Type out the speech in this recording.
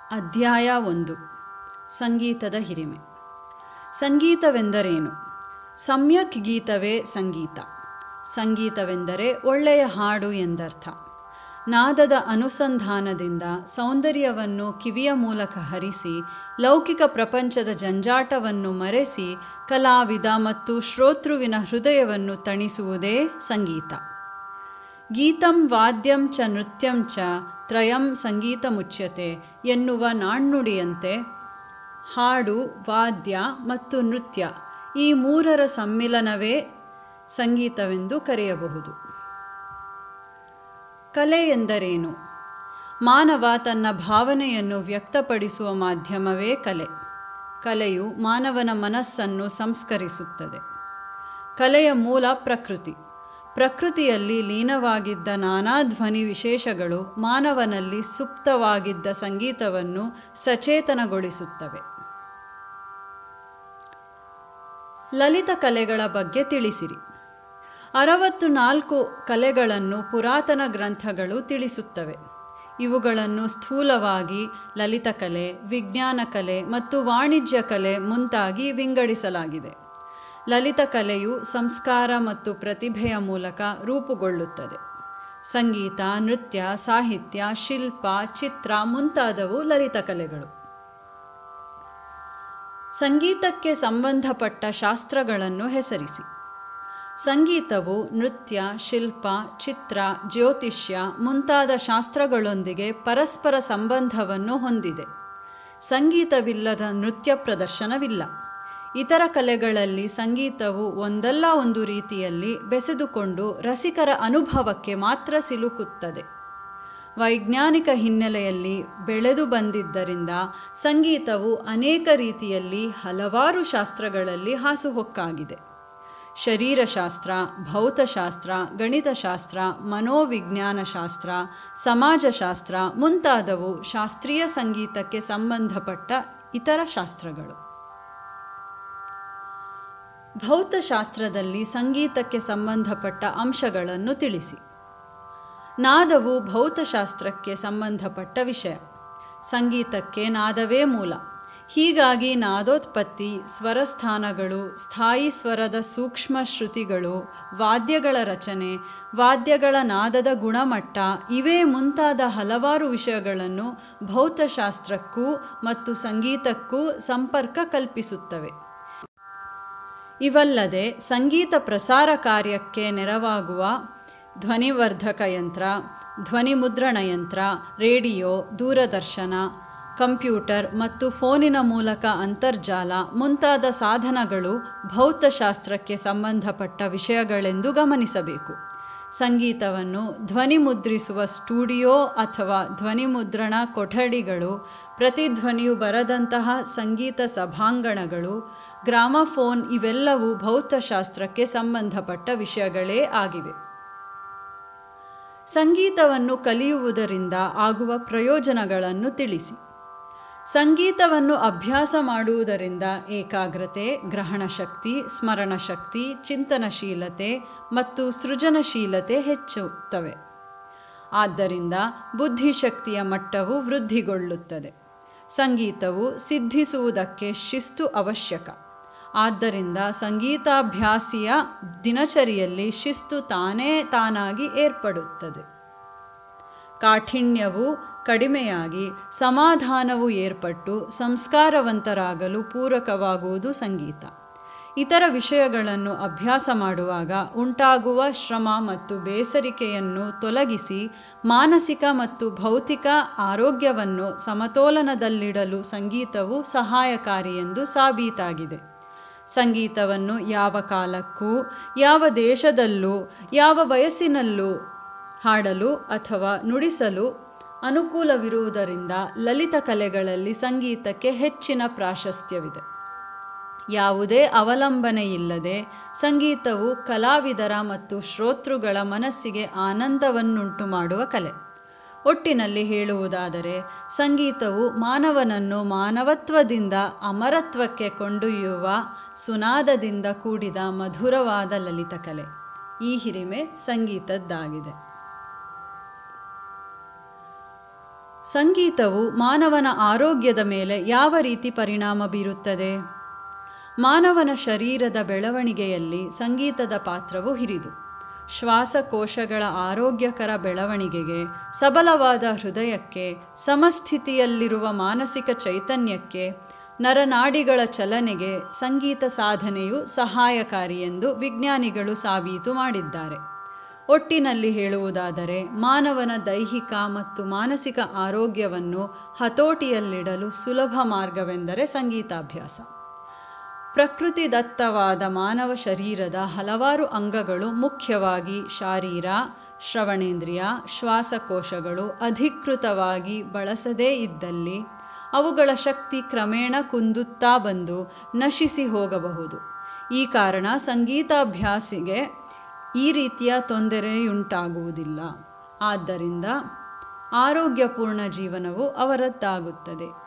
ಅಧ್ಯಾಯ ಒಂದು ಸಂಗೀತದ ಹಿರಿಮೆ ಸಂಗೀತವೆಂದರೇನು ಸಮ್ಯಕ್ ಗೀತವೇ ಸಂಗೀತ ಸಂಗೀತವೆಂದರೆ ಒಳ್ಳೆಯ ಹಾಡು ಎಂದರ್ಥ ನಾದದ ಅನುಸಂಧಾನದಿಂದ ಸೌಂದರ್ಯವನ್ನು ಕಿವಿಯ ಮೂಲಕ ಹರಿಸಿ ಲೌಕಿಕ ಪ್ರಪಂಚದ ಜಂಜಾಟವನ್ನು ಮರೆಸಿ ಕಲಾವಿದ ಮತ್ತು ಶ್ರೋತೃವಿನ ಹೃದಯವನ್ನು ತಣಿಸುವುದೇ ಸಂಗೀತ ಗೀತಂ ವಾದ್ಯಂ ಚ ನೃತ್ಯಂ ಚ ತ್ರಯಂ ಸಂಗೀತ ಮುಚ್ಯತೆ ಎನ್ನುವ ನಾಣ್ಣುಡಿಯಂತೆ ಹಾಡು ವಾದ್ಯ ಮತ್ತು ನೃತ್ಯ ಈ ಮೂರರ ಸಮ್ಮಿಲನವೇ ಸಂಗೀತವೆಂದು ಕರೆಯಬಹುದು ಕಲೆ ಎಂದರೇನು ಮಾನವ ತನ್ನ ಭಾವನೆಯನ್ನು ವ್ಯಕ್ತಪಡಿಸುವ ಮಾಧ್ಯಮವೇ ಕಲೆ ಕಲೆಯು ಮಾನವನ ಮನಸ್ಸನ್ನು ಸಂಸ್ಕರಿಸುತ್ತದೆ ಕಲೆಯ ಮೂಲ ಪ್ರಕೃತಿ ಪ್ರಕೃತಿಯಲ್ಲಿ ಲೀನವಾಗಿದ್ದ ನಾನಾ ಧ್ವನಿ ವಿಶೇಷಗಳು ಮಾನವನಲ್ಲಿ ಸುಪ್ತವಾಗಿದ್ದ ಸಂಗೀತವನ್ನು ಸಚೇತನಗೊಳಿಸುತ್ತವೆ ಲಲಿತ ಕಲೆಗಳ ಬಗ್ಗೆ ತಿಳಿಸಿರಿ ಅರವತ್ತು ನಾಲ್ಕು ಕಲೆಗಳನ್ನು ಪುರಾತನ ಗ್ರಂಥಗಳು ತಿಳಿಸುತ್ತವೆ ಇವುಗಳನ್ನು ಸ್ಥೂಲವಾಗಿ ಲಲಿತ ಕಲೆ ವಿಜ್ಞಾನ ಕಲೆ ಮತ್ತು ವಾಣಿಜ್ಯ ಕಲೆ ಮುಂತಾಗಿ ವಿಂಗಡಿಸಲಾಗಿದೆ ಲಲಿತ ಕಲೆಯು ಸಂಸ್ಕಾರ ಮತ್ತು ಪ್ರತಿಭೆಯ ಮೂಲಕ ರೂಪುಗೊಳ್ಳುತ್ತದೆ ಸಂಗೀತ ನೃತ್ಯ ಸಾಹಿತ್ಯ ಶಿಲ್ಪ ಚಿತ್ರ ಮುಂತಾದವು ಲಲಿತ ಕಲೆಗಳು ಸಂಗೀತಕ್ಕೆ ಸಂಬಂಧಪಟ್ಟ ಶಾಸ್ತ್ರಗಳನ್ನು ಹೆಸರಿಸಿ ಸಂಗೀತವು ನೃತ್ಯ ಶಿಲ್ಪ ಚಿತ್ರ ಜ್ಯೋತಿಷ್ಯ ಮುಂತಾದ ಶಾಸ್ತ್ರಗಳೊಂದಿಗೆ ಪರಸ್ಪರ ಸಂಬಂಧವನ್ನು ಹೊಂದಿದೆ ಸಂಗೀತವಿಲ್ಲದ ನೃತ್ಯ ಪ್ರದರ್ಶನವಿಲ್ಲ ಇತರ ಕಲೆಗಳಲ್ಲಿ ಸಂಗೀತವು ಒಂದಲ್ಲ ಒಂದು ರೀತಿಯಲ್ಲಿ ಬೆಸೆದುಕೊಂಡು ರಸಿಕರ ಅನುಭವಕ್ಕೆ ಮಾತ್ರ ಸಿಲುಕುತ್ತದೆ ವೈಜ್ಞಾನಿಕ ಹಿನ್ನೆಲೆಯಲ್ಲಿ ಬೆಳೆದು ಬಂದಿದ್ದರಿಂದ ಸಂಗೀತವು ಅನೇಕ ರೀತಿಯಲ್ಲಿ ಹಲವಾರು ಶಾಸ್ತ್ರಗಳಲ್ಲಿ ಹಾಸುಹೊಕ್ಕಾಗಿದೆ ಶರೀರಶಾಸ್ತ್ರ ಭೌತಶಾಸ್ತ್ರ ಗಣಿತಶಾಸ್ತ್ರ ಮನೋವಿಜ್ಞಾನ ಶಾಸ್ತ್ರ ಸಮಾಜಶಾಸ್ತ್ರ ಮುಂತಾದವು ಶಾಸ್ತ್ರೀಯ ಸಂಗೀತಕ್ಕೆ ಸಂಬಂಧಪಟ್ಟ ಇತರ ಶಾಸ್ತ್ರಗಳು ಭೌತಶಾಸ್ತ್ರದಲ್ಲಿ ಸಂಗೀತಕ್ಕೆ ಸಂಬಂಧಪಟ್ಟ ಅಂಶಗಳನ್ನು ತಿಳಿಸಿ ನಾದವು ಭೌತಶಾಸ್ತ್ರಕ್ಕೆ ಸಂಬಂಧಪಟ್ಟ ವಿಷಯ ಸಂಗೀತಕ್ಕೆ ನಾದವೇ ಮೂಲ ಹೀಗಾಗಿ ನಾದೋತ್ಪತ್ತಿ ಸ್ವರಸ್ಥಾನಗಳು ಸ್ಥಾಯಿ ಸ್ವರದ ಸೂಕ್ಷ್ಮ ಶ್ರುತಿಗಳು ವಾದ್ಯಗಳ ರಚನೆ ವಾದ್ಯಗಳ ನಾದದ ಗುಣಮಟ್ಟ ಇವೇ ಮುಂತಾದ ಹಲವಾರು ವಿಷಯಗಳನ್ನು ಭೌತಶಾಸ್ತ್ರಕ್ಕೂ ಮತ್ತು ಸಂಗೀತಕ್ಕೂ ಸಂಪರ್ಕ ಕಲ್ಪಿಸುತ್ತವೆ ಇವಲ್ಲದೆ ಸಂಗೀತ ಪ್ರಸಾರ ಕಾರ್ಯಕ್ಕೆ ನೆರವಾಗುವ ಧ್ವನಿವರ್ಧಕ ಯಂತ್ರ ಧ್ವನಿ ಮುದ್ರಣ ಯಂತ್ರ ರೇಡಿಯೋ ದೂರದರ್ಶನ ಕಂಪ್ಯೂಟರ್ ಮತ್ತು ಫೋನಿನ ಮೂಲಕ ಅಂತರ್ಜಾಲ ಮುಂತಾದ ಸಾಧನಗಳು ಭೌತಶಾಸ್ತ್ರಕ್ಕೆ ಸಂಬಂಧಪಟ್ಟ ವಿಷಯಗಳೆಂದು ಗಮನಿಸಬೇಕು ಸಂಗೀತವನ್ನು ಧ್ವನಿ ಮುದ್ರಿಸುವ ಸ್ಟುಡಿಯೋ ಅಥವಾ ಧ್ವನಿ ಮುದ್ರಣ ಕೊಠಡಿಗಳು ಪ್ರತಿಧ್ವನಿಯು ಬರದಂತಹ ಸಂಗೀತ ಸಭಾಂಗಣಗಳು ಗ್ರಾಮಫೋನ್ ಇವೆಲ್ಲವೂ ಭೌತಶಾಸ್ತ್ರಕ್ಕೆ ಸಂಬಂಧಪಟ್ಟ ವಿಷಯಗಳೇ ಆಗಿವೆ ಸಂಗೀತವನ್ನು ಕಲಿಯುವುದರಿಂದ ಆಗುವ ಪ್ರಯೋಜನಗಳನ್ನು ತಿಳಿಸಿ ಸಂಗೀತವನ್ನು ಅಭ್ಯಾಸ ಮಾಡುವುದರಿಂದ ಏಕಾಗ್ರತೆ ಗ್ರಹಣಶಕ್ತಿ ಸ್ಮರಣಶಕ್ತಿ ಚಿಂತನಶೀಲತೆ ಮತ್ತು ಸೃಜನಶೀಲತೆ ಹೆಚ್ಚುತ್ತವೆ ಆದ್ದರಿಂದ ಬುದ್ಧಿಶಕ್ತಿಯ ಮಟ್ಟವು ವೃದ್ಧಿಗೊಳ್ಳುತ್ತದೆ ಸಂಗೀತವು ಸಿದ್ಧಿಸುವುದಕ್ಕೆ ಶಿಸ್ತು ಅವಶ್ಯಕ ಆದ್ದರಿಂದ ಸಂಗೀತಾಭ್ಯಾಸಿಯ ದಿನಚರಿಯಲ್ಲಿ ಶಿಸ್ತು ತಾನೇ ತಾನಾಗಿ ಏರ್ಪಡುತ್ತದೆ ಕಾಠಿಣ್ಯವು ಕಡಿಮೆಯಾಗಿ ಸಮಾಧಾನವು ಏರ್ಪಟ್ಟು ಸಂಸ್ಕಾರವಂತರಾಗಲು ಪೂರಕವಾಗುವುದು ಸಂಗೀತ ಇತರ ವಿಷಯಗಳನ್ನು ಅಭ್ಯಾಸ ಮಾಡುವಾಗ ಉಂಟಾಗುವ ಶ್ರಮ ಮತ್ತು ಬೇಸರಿಕೆಯನ್ನು ತೊಲಗಿಸಿ ಮಾನಸಿಕ ಮತ್ತು ಭೌತಿಕ ಆರೋಗ್ಯವನ್ನು ಸಮತೋಲನದಲ್ಲಿಡಲು ಸಂಗೀತವು ಸಹಾಯಕಾರಿ ಎಂದು ಸಾಬೀತಾಗಿದೆ ಸಂಗೀತವನ್ನು ಯಾವ ಕಾಲಕ್ಕೂ ಯಾವ ದೇಶದಲ್ಲೂ ಯಾವ ವಯಸ್ಸಿನಲ್ಲೂ ಹಾಡಲು ಅಥವಾ ನುಡಿಸಲು ಅನುಕೂಲವಿರುವುದರಿಂದ ಲಲಿತ ಕಲೆಗಳಲ್ಲಿ ಸಂಗೀತಕ್ಕೆ ಹೆಚ್ಚಿನ ಪ್ರಾಶಸ್ತ್ಯವಿದೆ ಯಾವುದೇ ಅವಲಂಬನೆಯಿಲ್ಲದೆ ಸಂಗೀತವು ಕಲಾವಿದರ ಮತ್ತು ಶ್ರೋತೃಗಳ ಮನಸ್ಸಿಗೆ ಆನಂದವನ್ನುಂಟು ಮಾಡುವ ಕಲೆ ಒಟ್ಟಿನಲ್ಲಿ ಹೇಳುವುದಾದರೆ ಸಂಗೀತವು ಮಾನವನನ್ನು ಮಾನವತ್ವದಿಂದ ಅಮರತ್ವಕ್ಕೆ ಕೊಂಡೊಯ್ಯುವ ಸುನಾದದಿಂದ ಕೂಡಿದ ಮಧುರವಾದ ಲಲಿತ ಕಲೆ ಈ ಹಿರಿಮೆ ಸಂಗೀತದ್ದಾಗಿದೆ ಸಂಗೀತವು ಮಾನವನ ಆರೋಗ್ಯದ ಮೇಲೆ ಯಾವ ರೀತಿ ಪರಿಣಾಮ ಬೀರುತ್ತದೆ ಮಾನವನ ಶರೀರದ ಬೆಳವಣಿಗೆಯಲ್ಲಿ ಸಂಗೀತದ ಪಾತ್ರವು ಹಿರಿದು ಶ್ವಾಸಕೋಶಗಳ ಆರೋಗ್ಯಕರ ಬೆಳವಣಿಗೆಗೆ ಸಬಲವಾದ ಹೃದಯಕ್ಕೆ ಸಮಸ್ಥಿತಿಯಲ್ಲಿರುವ ಮಾನಸಿಕ ಚೈತನ್ಯಕ್ಕೆ ನರನಾಡಿಗಳ ಚಲನೆಗೆ ಸಂಗೀತ ಸಾಧನೆಯು ಸಹಾಯಕಾರಿ ಎಂದು ವಿಜ್ಞಾನಿಗಳು ಸಾಬೀತು ಮಾಡಿದ್ದಾರೆ ಒಟ್ಟಿನಲ್ಲಿ ಹೇಳುವುದಾದರೆ ಮಾನವನ ದೈಹಿಕ ಮತ್ತು ಮಾನಸಿಕ ಆರೋಗ್ಯವನ್ನು ಹತೋಟಿಯಲ್ಲಿಡಲು ಸುಲಭ ಮಾರ್ಗವೆಂದರೆ ಸಂಗೀತಾಭ್ಯಾಸ ಪ್ರಕೃತಿದತ್ತವಾದ ಮಾನವ ಶರೀರದ ಹಲವಾರು ಅಂಗಗಳು ಮುಖ್ಯವಾಗಿ ಶಾರೀರ ಶ್ರವಣೇಂದ್ರಿಯ ಶ್ವಾಸಕೋಶಗಳು ಅಧಿಕೃತವಾಗಿ ಬಳಸದೇ ಇದ್ದಲ್ಲಿ ಅವುಗಳ ಶಕ್ತಿ ಕ್ರಮೇಣ ಕುಂದುತ್ತಾ ಬಂದು ನಶಿಸಿ ಹೋಗಬಹುದು ಈ ಕಾರಣ ಸಂಗೀತಾಭ್ಯಾಸಿಗೆ ಈ ರೀತಿಯ ತೊಂದರೆಯುಂಟಾಗುವುದಿಲ್ಲ ಆದ್ದರಿಂದ ಆರೋಗ್ಯಪೂರ್ಣ ಜೀವನವು ಅವರದ್ದಾಗುತ್ತದೆ